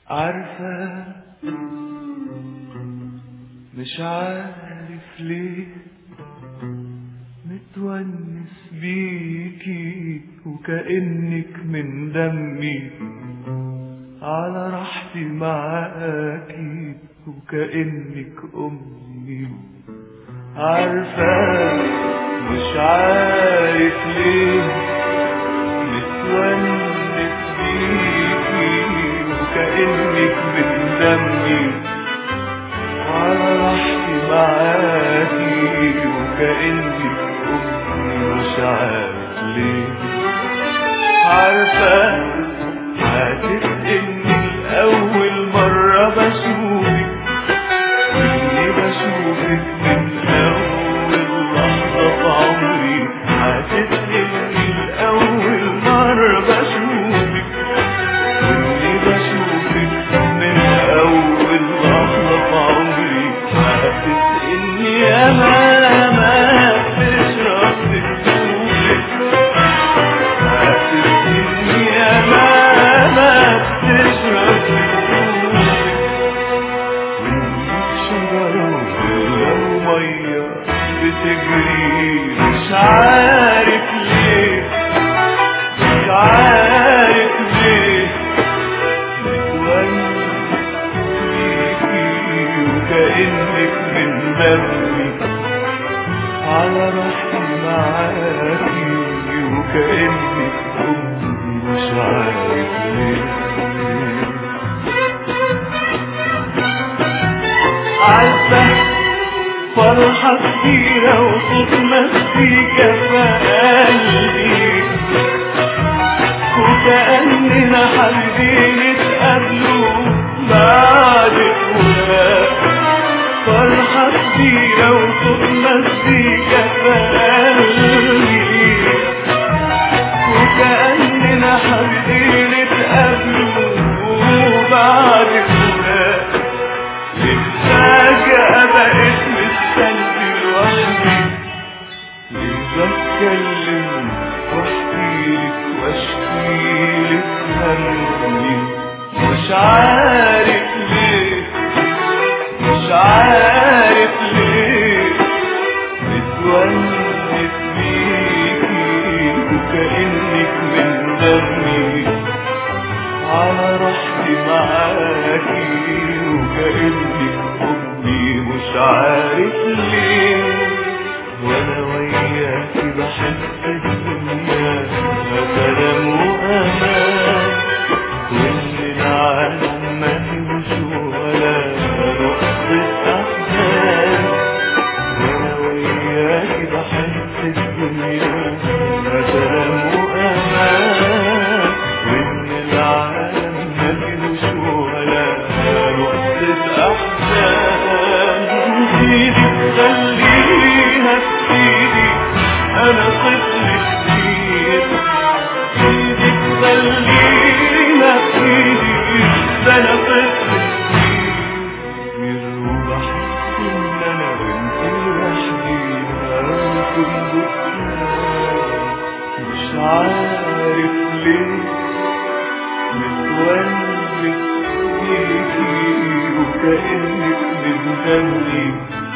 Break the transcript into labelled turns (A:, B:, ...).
A: عارفة مش عارف ليه متونس بيكي وكأنك من دمي على راحتي معاكي وكأنك أمي عارفة مش عارف ليه متونس بيكي وكأنك من دمي على راحتي معاكي وكأنك أمي مش عارف ليه عارفة حاسس إني لأول مرة بشوفك إني بشوفك من أول لحظة في عمري حاسس إني لأول مرة بشوفك إني بشوفك من أول لحظة في عمري حاسس إني ياما ما بتشرب بتشوفك حاسس إني ياما ما بتشرب بتشوفك وإنك شجرة لو مية بتجري مش عارف ليه مش عارف ليه متونس بيكي وكأنك من دمي على راحتي معاكي وكأنك أمي مش عارف ليه عارفة فرحة كبيرة وصوت مزيكا في قلبي وكأننا حابين نتقابلوا بعد فراق فرحة كبيرة وصوت مزيكا في قلبي وكأننا حابين نتقابلوا بعد فراق فجأة بقيت مستني لوحدي ليه بتكلم واحكيلك واشكيلك همي مش عارف ليه مش عارف ليه متونس بيكي وكأنك من دمي على راحتي معاكي وكأنك أمي مش عارف ليه وأنا وياكي بحس الدنيا سلام وأمان وإن العالم ما فيهوش ولا نقطة أحزان وأنا وياكي بحس الدنيا سلام وأمان وإن العالم ما فيهوش ولا نقطة أحزان إيدي خليها في إيدي أنا طفل كبير إيدي خليها في إيدي أنا طفل كبير وبحس إن أنا وأنت لوحدينا وكن مش عارف ليه متونس بيكي وكأنك من دمي